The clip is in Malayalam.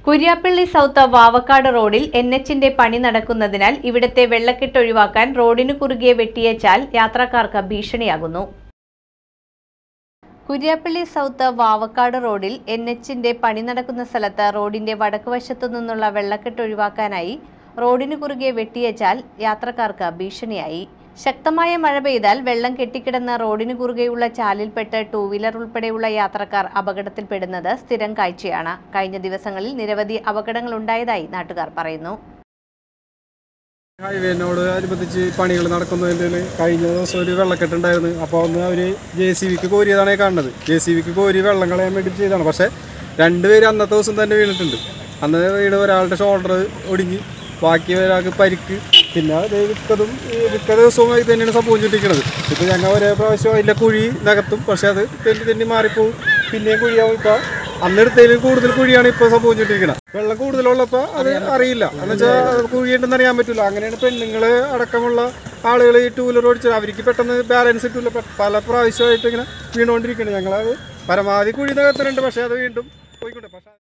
കുര്യാപ്പള്ളി സൗത്ത് വാവക്കാട് റോഡിൽ എൻ എച്ചിന്റെ പണി നടക്കുന്നതിനാൽ ഇവിടത്തെ വെള്ളക്കെട്ട് ഒഴിവാക്കാൻ റോഡിനു കുറുകെ വെട്ടിയ ചാൽ യാത്രക്കാർക്ക് ഭീഷണിയാകുന്നു കുര്യാപ്പള്ളി സൗത്ത് വാവക്കാട് റോഡിൽ എൻ എച്ചിന്റെ പണി നടക്കുന്ന സ്ഥലത്ത് റോഡിന്റെ വടക്കുവശത്തു നിന്നുള്ള വെള്ളക്കെട്ട് ഒഴിവാക്കാനായി റോഡിനു കുറുകെ വെട്ടിയ ചാൽ യാത്രക്കാർക്ക് ഭീഷണിയായി ശക്തമായ മഴ പെയ്താൽ വെള്ളം കെട്ടിക്കിടന്ന റോഡിനു കുറുകെയുള്ള ചാലിൽപ്പെട്ട് ടൂ വീലർ ഉൾപ്പെടെയുള്ള യാത്രക്കാർ അപകടത്തിൽപ്പെടുന്നത് സ്ഥിരം കാഴ്ചയാണ് കഴിഞ്ഞ ദിവസങ്ങളിൽ നിരവധി അപകടങ്ങൾ ഉണ്ടായതായി നാട്ടുകാർ പറയുന്നു ഹൈവേനോട് അനുബന്ധിച്ച് പണികൾ നടക്കുന്നതിൻ്റെ കഴിഞ്ഞ ദിവസം ഒരു വെള്ളക്കെട്ടുണ്ടായിരുന്നു അപ്പോൾ ഒന്ന് അവർ ജെ സി ബിക്ക് കോരിയതാണ് ഈ കാണുന്നത് ജെ സി ബിക്ക് കോരി വെള്ളം കളയാൻ വേണ്ടി ചെയ്തതാണ് പക്ഷേ രണ്ടുപേര് അന്നത്തെ ദിവസം തന്നെ വീണിട്ടുണ്ട് അന്ന് വീണ് ഒരാളുടെ ഷോൾഡർ ഒടിഞ്ഞ് ബാക്കി ഒരാൾക്ക് പരിക്ക് പിന്നെ അത് മിക്കതും ഈ മിക്ക ദിവസവും ഇത് തന്നെയാണ് സംഭവിച്ചിരിക്കുന്നത് ഇപ്പോൾ ഞങ്ങൾ ഒരേ പ്രാവശ്യം അതിൻ്റെ കുഴി നികത്തും പക്ഷേ അത് തെന്നി തെന്നി മാറിപ്പോവും പിന്നെയും കുഴിയാവും ഇപ്പോൾ അന്നെടുത്തതിലും കൂടുതൽ കുഴിയാണ് ഇപ്പോൾ സംഭവിച്ചിട്ടിരിക്കുന്നത് വെള്ളം കൂടുതലുള്ളപ്പോൾ അത് അറിയില്ല എന്ന് വെച്ചാൽ കുഴിയുണ്ടെന്ന് അറിയാൻ പറ്റില്ല അങ്ങനെയാണ് പെണ്ണുങ്ങൾ അടക്കമുള്ള ആളുകൾ ഈ ടൂ വീലർ ഓടിച്ചത് അവർക്ക് പെട്ടെന്ന് ബാലൻസ് കിട്ടില്ല പല പ്രാവശ്യമായിട്ട് ഇങ്ങനെ വീണുകൊണ്ടിരിക്കുകയാണ് ഞങ്ങളത് പരമാവധി കുഴി നികത്തുന്നുണ്ട് പക്ഷേ അത് വീണ്ടും പോയിക്കൊണ്ട് പക്ഷേ